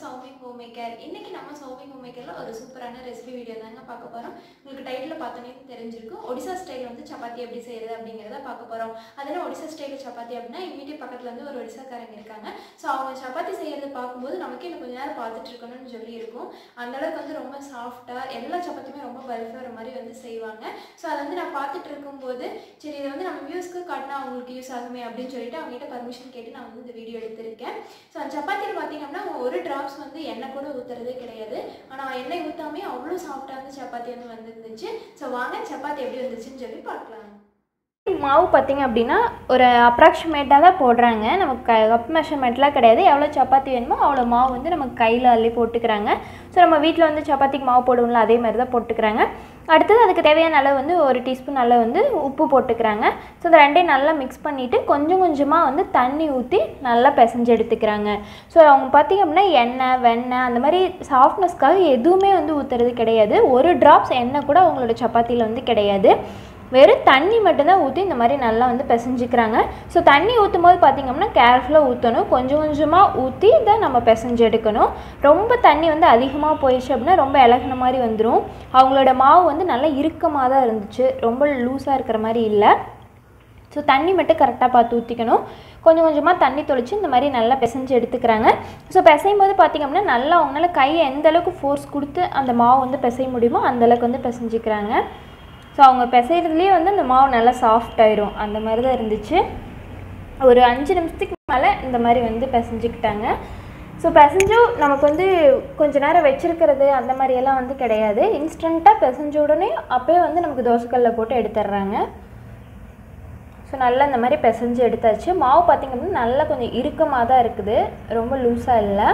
Soumi home maker இன்னைக்கு நம்ம Soumi home மேக்கர்ல ஒரு சூப்பரான ரெசிபி வீடியோ தாங்க பார்க்க போறோம் உங்களுக்கு டைட்டில் பார்த்தோன்னே தெரிஞ்சிருக்கும் ஒடிசா ஸ்டைல் வந்து சப்பாத்தி எப்படி செய்யறது அப்படிங்கிறத பார்க்க போறோம் அதில் ஒடிசா ஸ்டைல் சப்பாத்தி அப்படின்னா இமீடியட் பக்கத்துல வந்து ஒரு ஒடிசாக்காரங்க இருக்காங்க ஸோ அவங்க சப்பாத்தி செய்யறதை பார்க்கும்போது நமக்கே இன்னும் கொஞ்ச நேரம் பார்த்துட்டு இருக்கணும்னு சொல்லி இருக்கும் அந்த அளவுக்கு வந்து ரொம்ப சாஃப்டா எல்லா சப்பாத்தியுமே ரொம்ப பல்ஃபாக வர மாதிரி வந்து செய்வாங்க ஸோ அதை வந்து நான் பார்த்துட்டு இருக்கும்போது சரி இதை வந்து நம்ம வியூஸ்க்கு காட்டினா அவங்களுக்கு யூஸ் ஆகுமே அப்படின்னு சொல்லிட்டு அவங்ககிட்ட பர்மிஷன் கேட்டு நான் வந்து இந்த வீடியோ எடுத்திருக்கேன் ஸோ அந்த சப்பாத்தியில் பார்த்தீங்கன்னா ஒரு டிராப்ஸ் வந்து எண்ணெய் கூட ஊற்றுறதே கிடையாது ஆனால் எண்ணெய் ஊற்றாமே அவ்வளோ சாஃப்டான சப்பாத்தி வந்து வந்துருந்துச்சு ஸோ வாங்க சப்பாத்தி எப்படி வந்துச்சுன்னு சொல்லி பார்க்கலாம் மாவு பார்த்தீங்க அப்படின்னா ஒரு அப்ராக்சிமேட்டாக தான் போடுறாங்க நமக்கு க கப் மெஷர்மெண்ட்லாம் கிடையாது எவ்வளோ சப்பாத்தி வேணுமோ அவ்வளோ மாவு வந்து நமக்கு கையில் அள்ளி போட்டுக்கிறாங்க ஸோ நம்ம வீட்டில் வந்து சப்பாத்திக்கு மாவு போடுவோம்ல அதே மாதிரி தான் போட்டுக்கிறாங்க அடுத்தது அதுக்கு தேவையான அளவு வந்து ஒரு டீஸ்பூன் அளவு வந்து உப்பு போட்டுக்கிறாங்க ஸோ இந்த ரெண்டையும் நல்லா மிக்ஸ் பண்ணிவிட்டு கொஞ்சம் கொஞ்சமாக வந்து தண்ணி ஊற்றி நல்லா பிசைஞ்சு எடுத்துக்கிறாங்க ஸோ அவங்க பார்த்திங்க அப்படின்னா எண்ணெய் வெண்ணெய் அந்த மாதிரி சாஃப்ட்னஸ்க்காக எதுவுமே வந்து ஊற்றுறது கிடையாது ஒரு ட்ராப்ஸ் எண்ணெய் கூட அவங்களோட சப்பாத்தியில் வந்து கிடையாது வெறும் தண்ணி மட்டும்தான் ஊற்றி இந்த மாதிரி நல்லா வந்து பிசைஞ்சிக்கிறாங்க ஸோ தண்ணி ஊற்றும் போது பார்த்திங்கன்னா கேர்ஃபுல்லாக ஊற்றணும் கொஞ்சம் கொஞ்சமாக ஊற்றி தான் நம்ம பிசைஞ்சு எடுக்கணும் ரொம்ப தண்ணி வந்து அதிகமாக போயிடுச்சு அப்படின்னா ரொம்ப இலகுன மாதிரி வந்துடும் அவங்களோட மாவு வந்து நல்லா இறுக்கமாக தான் இருந்துச்சு ரொம்ப லூஸாக இருக்கிற மாதிரி இல்லை ஸோ தண்ணி மட்டும் கரெக்டாக பார்த்து ஊற்றிக்கணும் கொஞ்சம் கொஞ்சமாக தண்ணி தொளிச்சு இந்த மாதிரி நல்லா பிசைஞ்சு எடுத்துக்கிறாங்க ஸோ பிசையும் போது பார்த்திங்க அப்படின்னா நல்லா அவங்களால கையை எந்த அளவுக்கு ஃபோர்ஸ் கொடுத்து அந்த மாவு வந்து பிசைய முடியுமோ அந்தளவுக்கு வந்து பிசைஞ்சிக்கிறாங்க ஸோ அவங்க பிசைறதுலேயே வந்து அந்த மாவு நல்லா சாஃப்ட் ஆயிரும் அந்த மாதிரி தான் இருந்துச்சு ஒரு அஞ்சு நிமிஷத்துக்கு மேலே இந்த மாதிரி வந்து பிசைஞ்சிக்கிட்டாங்க ஸோ பிசைஞ்சும் நமக்கு வந்து கொஞ்ச நேரம் வச்சிருக்கிறது அந்த மாதிரியெல்லாம் வந்து கிடையாது இன்ஸ்டண்ட்டாக பிசைஞ்ச உடனே அப்போயே வந்து நமக்கு தோசைக்கல்ல போட்டு எடுத்துடுறாங்க ஸோ நல்லா இந்த மாதிரி பிசைஞ்சு எடுத்தாச்சு மாவு பார்த்திங்க அப்படின்னா நல்லா கொஞ்சம் இறுக்கமாக தான் இருக்குது ரொம்ப லூஸாக இல்லை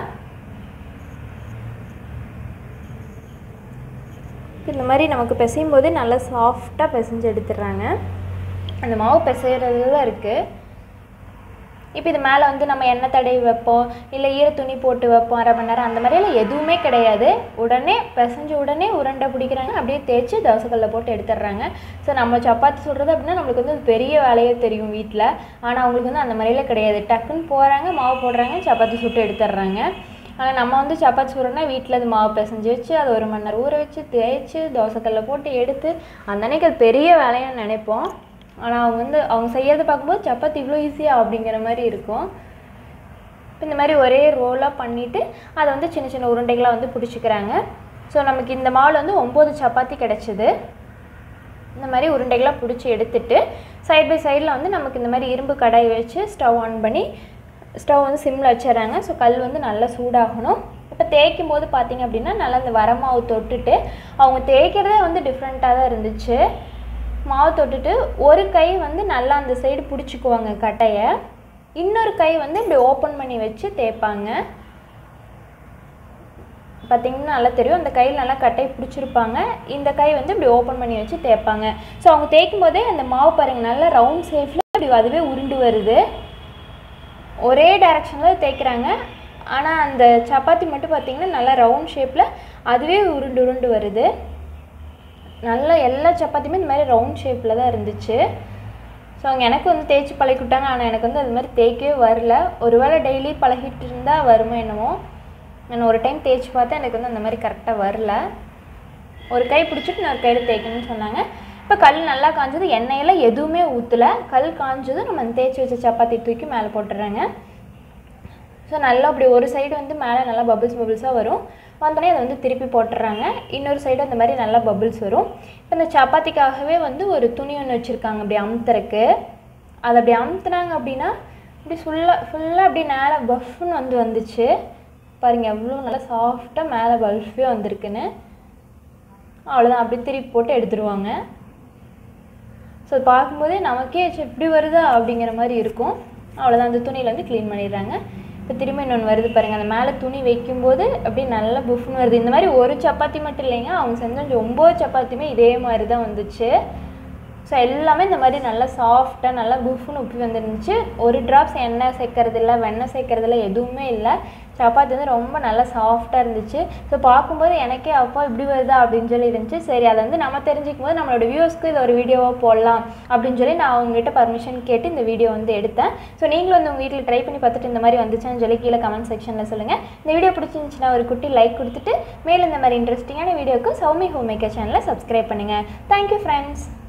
இந்த மாதிரி நமக்கு பிசையும் போது நல்லா சாஃப்டாக பிசைஞ்சு எடுத்துடுறாங்க அந்த மாவு பிசைகிறது தான் இருக்குது இப்போ இது மேலே வந்து நம்ம எண்ணெய் தடவி வைப்போம் இல்லை ஈர துணி போட்டு வைப்போம் அரை மணி நேரம் அந்த மாதிரியெல்லாம் எதுவுமே கிடையாது உடனே பிசைஞ்ச உடனே உருண்டை பிடிக்கிறாங்க அப்படியே தேய்ச்சி தோசைக்கல்ல போட்டு எடுத்துடுறாங்க ஸோ நம்ம சப்பாத்தி சுடுறது அப்படின்னா நம்மளுக்கு வந்து பெரிய வேலையே தெரியும் வீட்டில் ஆனால் அவங்களுக்கு வந்து அந்த மாதிரியெல்லாம் கிடையாது டக்குன்னு போகிறாங்க மாவு போடுறாங்க சப்பாத்தி சுட்டு எடுத்துடுறாங்க ஆனால் நம்ம வந்து சப்பாத்தி சுடுறோன்னா வீட்டில் அது மாவு பிசைஞ்சு வச்சு அது ஒரு மணி நேரம் ஊற வச்சு தேய்ச்சி தோசைக்கல்ல போட்டு எடுத்து அந்த அன்னைக்கு அது பெரிய வேலைன்னு நினைப்போம் ஆனால் அவங்க வந்து அவங்க செய்யறதை பார்க்கும்போது சப்பாத்தி இவ்வளோ ஈஸியாக அப்படிங்கிற மாதிரி இருக்கும் இப்போ இந்த மாதிரி ஒரே ரோலாக பண்ணிவிட்டு அதை வந்து சின்ன சின்ன உருண்டைகளாக வந்து பிடிச்சிக்கிறாங்க ஸோ நமக்கு இந்த மாவில் வந்து ஒம்பது சப்பாத்தி கிடச்சிது இந்த மாதிரி உருண்டைகளாக பிடிச்சி எடுத்துட்டு சைட் பை சைடில் வந்து நமக்கு இந்த மாதிரி இரும்பு கடாய் வச்சு ஸ்டவ் ஆன் பண்ணி ஸ்டவ் வந்து சிம்மில் வச்சிடறாங்க ஸோ கல் வந்து நல்லா சூடாகணும் இப்போ தேய்க்கும் போது பார்த்தீங்க அப்படின்னா நல்லா இந்த வரமாவு தொட்டுட்டு அவங்க தேய்க்கிறதே வந்து டிஃப்ரெண்ட்டாக தான் இருந்துச்சு மாவு தொட்டுட்டு ஒரு கை வந்து நல்லா அந்த சைடு பிடிச்சிக்குவாங்க கட்டையை இன்னொரு கை வந்து இப்படி ஓப்பன் பண்ணி வச்சு தேய்ப்பாங்க பார்த்தீங்கன்னா நல்லா தெரியும் அந்த கையில் நல்லா கட்டையை பிடிச்சிருப்பாங்க இந்த கை வந்து இப்படி ஓப்பன் பண்ணி வச்சு தேய்ப்பாங்க ஸோ அவங்க தேய்க்கும் போதே அந்த மாவு பாருங்கள் நல்லா ரவுண்ட் ஷேப்பில் இப்படி அதுவே உருண்டு வருது ஒரே டைரக்ஷனில் தேய்க்கிறாங்க ஆனால் அந்த சப்பாத்தி மட்டும் பார்த்திங்கன்னா நல்லா ரவுண்ட் ஷேப்பில் அதுவே உருண்டு உருண்டு வருது நல்லா எல்லா சப்பாத்தியுமே இந்த மாதிரி ரவுண்ட் ஷேப்பில் தான் இருந்துச்சு ஸோ அவங்க எனக்கு வந்து தேய்ச்சி பழகிவிட்டாங்க ஆனால் எனக்கு வந்து அது மாதிரி தேய்க்கவே வரல ஒருவேளை டெய்லி பழகிட்டு இருந்தால் வருமோ என்னமோ நான் ஒரு டைம் தேய்ச்சி பார்த்தேன் எனக்கு வந்து அந்த மாதிரி கரெக்டாக வரல ஒரு கை பிடிச்சிட்டு நான் ஒரு கையில் தேய்க்கணும்னு சொன்னாங்க இப்போ கல் நல்லா காஞ்சது எண்ணெயெல்லாம் எதுவுமே ஊற்றலை கல் காஞ்சது நம்ம அந்த தேய்ச்சி வச்ச சப்பாத்தி தூக்கி மேலே போட்டுடுறாங்க ஸோ நல்லா அப்படி ஒரு சைடு வந்து மேலே நல்லா பபிள்ஸ் பபிள்ஸாக வரும் வந்தோடனே அதை வந்து திருப்பி போட்டுடுறாங்க இன்னொரு சைடு அந்த மாதிரி நல்லா பபிள்ஸ் வரும் இப்போ இந்த சப்பாத்திக்காகவே வந்து ஒரு துணி ஒன்று வச்சுருக்காங்க அப்படி அமுத்துறக்கு அதை அப்படி அமுத்துனாங்க அப்படின்னா இப்படி ஃபுல்லாக ஃபுல்லாக அப்படி மேலே பஃப்னு வந்து வந்துச்சு பாருங்கள் எவ்வளோ நல்லா சாஃப்டாக மேலே பல்ஃபே வந்திருக்குன்னு அவ்வளோதான் அப்படி திருப்பி போட்டு எடுத்துருவாங்க ஸோ பார்க்கும்போதே நமக்கே ச்சே, இப்படி வருதா அப்படிங்கிற மாதிரி இருக்கும் அவ்வளோதான் அந்த துணியில் வந்து க்ளீன் பண்ணிடுறாங்க இப்போ திரும்ப இன்னொன்று வருது பாருங்கள் அந்த மேலே துணி வைக்கும்போது அப்படியே நல்லா புஃப்னு வருது இந்த மாதிரி ஒரு சப்பாத்தி மட்டும் இல்லைங்க அவங்க செஞ்ச ஒம்பது சப்பாத்தியுமே இதே மாதிரி தான் வந்துச்சு ஸோ எல்லாமே இந்த மாதிரி நல்லா சாஃப்டாக நல்லா புஃப்னு உப்பி வந்துருந்துச்சு ஒரு ட்ராப்ஸ் எண்ணெய் சேர்க்கறது இல்லை வெண்ணெய் சேர்க்கறது இல்லை எதுவுமே இல்லை சப்பாத்தி வந்து ரொம்ப நல்லா சாஃப்டாக இருந்துச்சு ஸோ பார்க்கும்போது எனக்கே அப்பா இப்படி வருதா அப்படின்னு சொல்லி இருந்துச்சு சரி அதை வந்து நம்ம தெரிஞ்சுக்கும் போது நம்மளோட வியூஸ்க்கு இது ஒரு வீடியோவாக போடலாம் அப்படின்னு சொல்லி நான் அவங்ககிட்ட பர்மிஷன் கேட்டு இந்த வீடியோ வந்து எடுத்தேன் ஸோ நீங்களும் வந்து உங்கள் வீட்டில் ட்ரை பண்ணி பார்த்துட்டு இந்த மாதிரி வந்துச்சான்னு சொல்லி கீழே கமெண்ட் செக்ஷனில் சொல்லுங்கள் இந்த வீடியோ பிடிச்சிருந்துச்சுன்னா ஒரு குட்டி லைக் கொடுத்துட்டு மேலும் இந்த மாதிரி இன்ட்ரெஸ்டிங்கான வீடியோக்கு சௌமி ஹோம் மேக்கர் சேனலை சப்ஸ்கிரைப் பண்ணுங்கள் தேங்க்யூ ஃப்ரெண்ட்ஸ்